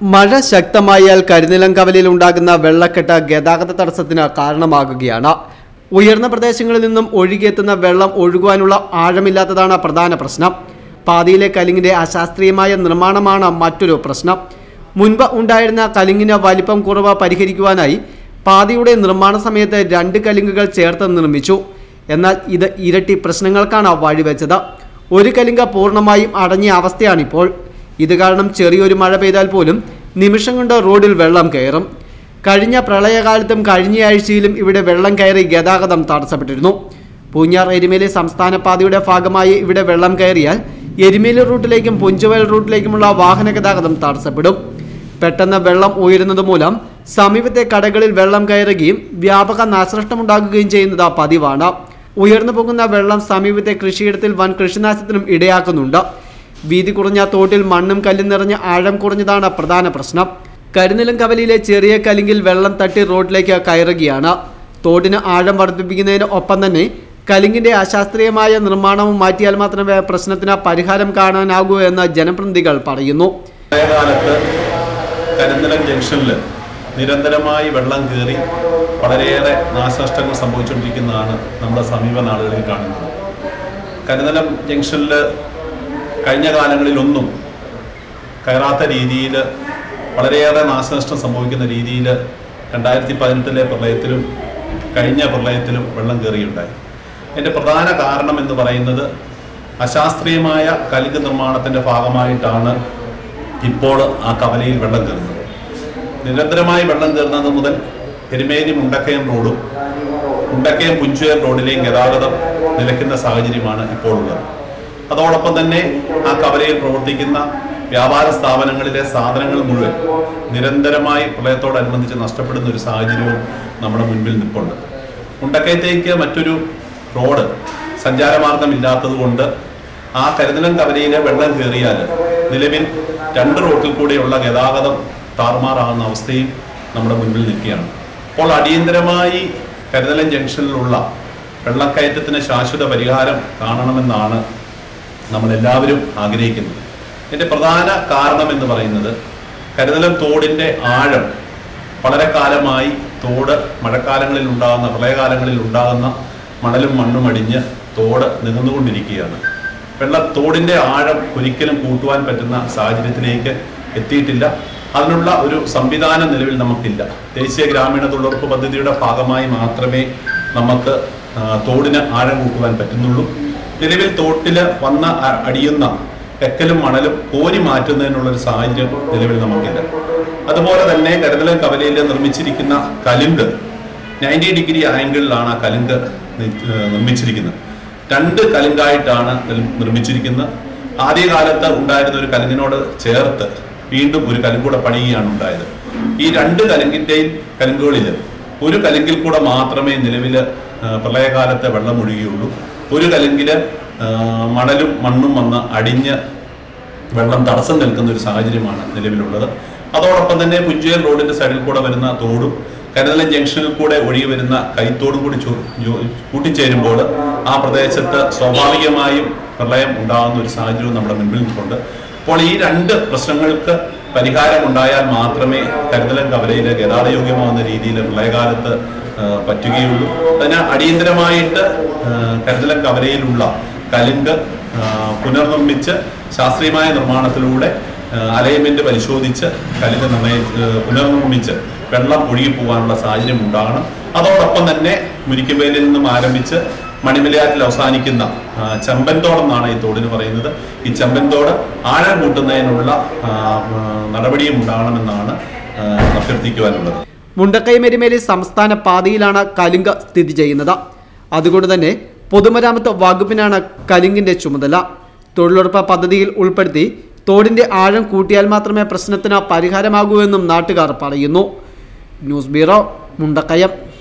മഴ ശക്തമായാൽ കരിനിലം കവലയിൽ ഉണ്ടാകുന്ന വെള്ളക്കെട്ട് ഗതാഗത തടസ്സത്തിന് കാരണമാകുകയാണ് ഉയർന്ന പ്രദേശങ്ങളിൽ നിന്നും ഒഴുകിയെത്തുന്ന വെള്ളം ഒഴുകുവാനുള്ള ആഴമില്ലാത്തതാണ് പ്രധാന പ്രശ്നം പാതയിലെ കലിങ്ങിന്റെ അശാസ്ത്രീയമായ നിർമ്മാണമാണ് മറ്റൊരു പ്രശ്നം മുൻപ് ഉണ്ടായിരുന്ന കലിങ്ങിന് വലിപ്പം കുറവ് പരിഹരിക്കുവാനായി പാതയുടെ നിർമ്മാണ സമയത്ത് രണ്ട് കലിങ്ങുകൾ ചേർത്ത് നിർമ്മിച്ചു എന്നാൽ ഇത് ഇരട്ടി പ്രശ്നങ്ങൾക്കാണ് വഴിവെച്ചത് ഒരു കലിങ്ക പൂർണ്ണമായും അടങ്ങിയ അവസ്ഥയാണിപ്പോൾ ഇത് കാരണം ചെറിയൊരു മഴ പെയ്താൽ പോലും നിമിഷം കൊണ്ട് റോഡിൽ വെള്ളം കയറും കഴിഞ്ഞ പ്രളയകാലത്തും കഴിഞ്ഞ ആഴ്ചയിലും ഇവിടെ വെള്ളം കയറി ഗതാഗതം തടസ്സപ്പെട്ടിരുന്നു പൂഞ്ഞാർ എരുമേലി സംസ്ഥാന പാതയുടെ ഭാഗമായി ഇവിടെ വെള്ളം കയറിയാൽ എരുമേലി റൂട്ടിലേക്കും പുഞ്ചവയൽ റൂട്ടിലേക്കുമുള്ള വാഹന ഗതാഗതം തടസ്സപ്പെടും പെട്ടെന്ന് വെള്ളം ഉയരുന്നത് മൂലം സമീപത്തെ കടകളിൽ വെള്ളം കയറുകയും വ്യാപക നാശനഷ്ടമുണ്ടാകുകയും ചെയ്യുന്നത് പതിവാണ് ഉയർന്നു പോകുന്ന വെള്ളം സമീപത്തെ കൃഷിയിടത്തിൽ വൻ കൃഷിനാശത്തിനും ഇടയാക്കുന്നുണ്ട് വീതി കുറഞ്ഞ തോട്ടിൽ മണ്ണും കല്ലും നിറഞ്ഞ ആഴം കുറഞ്ഞതാണ് പ്രധാന പ്രശ്നം കരിനിലം കവലയിലെ ചെറിയ കലിങ്കിൽ വെള്ളം തട്ടി റോഡിലേക്ക് കയറുകയാണ് തോടിന് ആഴം വർദ്ധിപ്പിക്കുന്നതിന് ഒപ്പം തന്നെ കലിങ്ങിന്റെ അശാസ്ത്രീയമായ നിർമ്മാണവും മാറ്റിയാൽ മാത്രമേ പ്രശ്നത്തിന് പരിഹാരം കാണാനാകൂ എന്ന് ജനപ്രതിനിധികൾ പറയുന്നു പഴയകാലത്ത് കരിന്തലം ജംഗ്ഷനിൽ നിരന്തരമായി വെള്ളം കയറി വളരെയേറെ നാശനഷ്ടങ്ങൾ സംഭവിച്ചുകൊണ്ടിരിക്കുന്നതാണ് നമ്മുടെ സമീപ നാളുകളിൽ കാണുന്നത് കരിന്തലം ജംഗ്ഷനിൽ കഴിഞ്ഞ കാലങ്ങളിലൊന്നും കയറാത്ത രീതിയിൽ വളരെയേറെ നാശനഷ്ടം സംഭവിക്കുന്ന രീതിയിൽ രണ്ടായിരത്തി പതിനെട്ടിലെ പ്രളയത്തിലും കഴിഞ്ഞ പ്രളയത്തിലും വെള്ളം കയറിയുണ്ടായി എൻ്റെ പ്രധാന കാരണം എന്ന് പറയുന്നത് അശാസ്ത്രീയമായ കലുങ്ക് നിർമ്മാണത്തിൻ്റെ ഭാഗമായിട്ടാണ് ഇപ്പോൾ ആ കവലയിൽ വെള്ളം കയറുന്നത് നിരന്തരമായി വെള്ളം കയറുന്നത് മുതൽ എരുമേലി മുണ്ടക്കയം റോഡും മുണ്ടക്കയം പുഞ്ചുയർ റോഡിലെയും ഗതാഗതം നിലയ്ക്കുന്ന സാഹചര്യമാണ് ഇപ്പോൾ ഉള്ളത് അതോടൊപ്പം തന്നെ ആ കവലയിൽ പ്രവർത്തിക്കുന്ന വ്യാപാര സ്ഥാപനങ്ങളിലെ സാധനങ്ങൾ മുഴുവൻ നിരന്തരമായി പ്രളയത്തോടനുബന്ധിച്ച് നഷ്ടപ്പെടുന്ന ഒരു സാഹചര്യവും നമ്മുടെ മുൻപിൽ നിൽപ്പുണ്ട് മുണ്ടക്കയത്തേക്ക് മറ്റൊരു റോഡ് സഞ്ചാരമാർഗമില്ലാത്തത് കൊണ്ട് ആ കരുതലം കവലയിലെ വെള്ളം കയറിയാൽ നിലവിൽ രണ്ട് റോട്ടിൽ കൂടെയുള്ള ഗതാഗതം താറുമാറാകുന്ന അവസ്ഥയും നമ്മുടെ മുൻപിൽ നിൽക്കുകയാണ് അപ്പോൾ അടിയന്തരമായി കരുതലം ജംഗ്ഷനിലുള്ള വെള്ളക്കയറ്റത്തിന് ശാശ്വത പരിഹാരം കാണണമെന്നാണ് നമ്മളെല്ലാവരും ആഗ്രഹിക്കുന്നത് ഇതിൻ്റെ പ്രധാന കാരണം എന്ന് പറയുന്നത് കരുതലം തോടിൻ്റെ ആഴം വളരെ കാലമായി തോട് മഴക്കാലങ്ങളിൽ ഉണ്ടാകുന്ന പ്രളയകാലങ്ങളിൽ ഉണ്ടാകുന്ന മണലും മണ്ണും അടിഞ്ഞ് തോട് നികന്നുകൊണ്ടിരിക്കുകയാണ് വെള്ള തോടിൻ്റെ ആഴം ഒരിക്കലും കൂട്ടുവാൻ പറ്റുന്ന സാഹചര്യത്തിലേക്ക് എത്തിയിട്ടില്ല അതിനുള്ള ഒരു സംവിധാനം നിലവിൽ നമുക്കില്ല ദേശീയ ഗ്രാമീണ തൊഴിലുറപ്പ് പദ്ധതിയുടെ ഭാഗമായി മാത്രമേ നമുക്ക് ആ, തോടിന് ആഴം കൂട്ടുവാൻ പറ്റുന്നുള്ളൂ നിലവിൽ തോട്ടിൽ വന്ന അ- അടിയുന്ന എക്കലും മണലും കോരി മാറ്റുന്നതിനുള്ള ഒരു സാഹചര്യം നിലവിൽ നമുക്കില്ല അതുപോലെ തന്നെ കരുതലം കവലയിൽ നിർമ്മിച്ചിരിക്കുന്ന കലുങ്ക് നയൻറ്റി ഡിഗ്രി ആംഗിളിലാണ് ആ കലുങ്ക് നി- ഏഹ് നിർമ്മിച്ചിരിക്കുന്നത് രണ്ട് കലുങ്കായിട്ടാണ് നിൽ- നിർമ്മിച്ചിരിക്കുന്നത് ആദ്യകാലത്ത് ഉണ്ടായിരുന്ന ഒരു കലുങ്കിനോട് ചേർത്ത് വീണ്ടും ഒരു കലുങ്കൂടെ പണിയുകയാണ് ഉണ്ടായത് ഈ രണ്ട് കലുങ്കിന്റെയും കലുങ്കുകളിൽ ഒരു കലുങ്കിൽ കൂടെ മാത്രമേ നിലവിൽ പ്രളയകാലത്തെ വെള്ളം ഒഴുകിയുള്ളൂ ഒരു കലുങ്കില് ആ, മണലും മണ്ണും വന്ന് അടിഞ്ഞ് വെള്ളം തടസ്സം നിൽക്കുന്ന ഒരു സാഹചര്യമാണ് നിലവിലുള്ളത് അതോടൊപ്പം തന്നെ പുഞ്ചേൽ റോഡിന്റെ സൈഡിൽ കൂടെ വരുന്ന തോടും കരുതലം ജംഗ്ഷനിൽ കൂടെ ഒഴുകി വരുന്ന കൈത്തോടും കൂടി ചു- ജോ- കൂട്ടിച്ചേരുമ്പോൾ ആ പ്രദേശത്ത് സ്വാഭാവികമായും പ്രളയം ഉണ്ടാകുന്ന ഒരു സാഹചര്യവും നമ്മുടെ മുൻപിൽ നിൽക്കുന്നുണ്ട് അപ്പോൾ ഈ രണ്ട് പ്രശ്നങ്ങൾക്ക് പരിഹാരം ഉണ്ടായാൽ മാത്രമേ കരുതലം കവലയിലെ ഗതാഗതയോഗ്യമാവുന്ന രീതിയിൽ പ്രളയകാലത്ത് ആ, പറ്റുകയുള്ളൂ അതിന് അടിയന്തരമായിട്ട് ആ, കരുതലം കവലയിലുള്ള കലുങ്ക് ആ, പുനർനിർമ്മിച്ച് ശാസ്ത്രീയമായ നിർമ്മാണത്തിലൂടെ അലൈൻമെന്റ് പരിശോധിച്ച് കലുങ്ക് നിർണ്ണയ ആ, പുനർനിർമ്മിച്ച് വെള്ളം ഒഴുകിപ്പോകാനുള്ള സാഹചര്യം ഉണ്ടാകണം അതോടൊപ്പം തന്നെ മുരിക്കമ്പേലിൽ നിന്നും ആരംഭിച്ച് മണിമലയാറ്റിൽ അവസാനിക്കുന്ന ആ, ചെമ്പൻതോടെന്നാണ് ഈ തോടിന് പറയുന്നത് ഈ ചെമ്പൻതോട് ആഴം കൂട്ടുന്നതിനുള്ള ആ, ആ, നടപടിയും ഉണ്ടാകണമെന്നാണ് ആ, അഭ്യർത്ഥിക്കുവാനുള്ളത് മുണ്ടക്കൈ എരുമേലി സംസ്ഥാന പാതയിലാണ് കലുങ്ക് സ്ഥിതി ചെയ്യുന്നത് അതുകൊണ്ട് തന്നെ പൊതുമരാമത്ത് വകുപ്പിനാണ് കലുങ്കിന്റെ ചുമതല തൊഴിലുറപ്പ് പദ്ധതിയിൽ ഉൾപ്പെടുത്തി തോടിന്റെ ആഴം കൂട്ടിയാൽ മാത്രമേ പ്രശ്നത്തിന് പരിഹാരമാകൂ എന്നും നാട്ടുകാർ പറയുന്നു ന്യൂസ് ബ്യൂറോ മുണ്ടക്കയം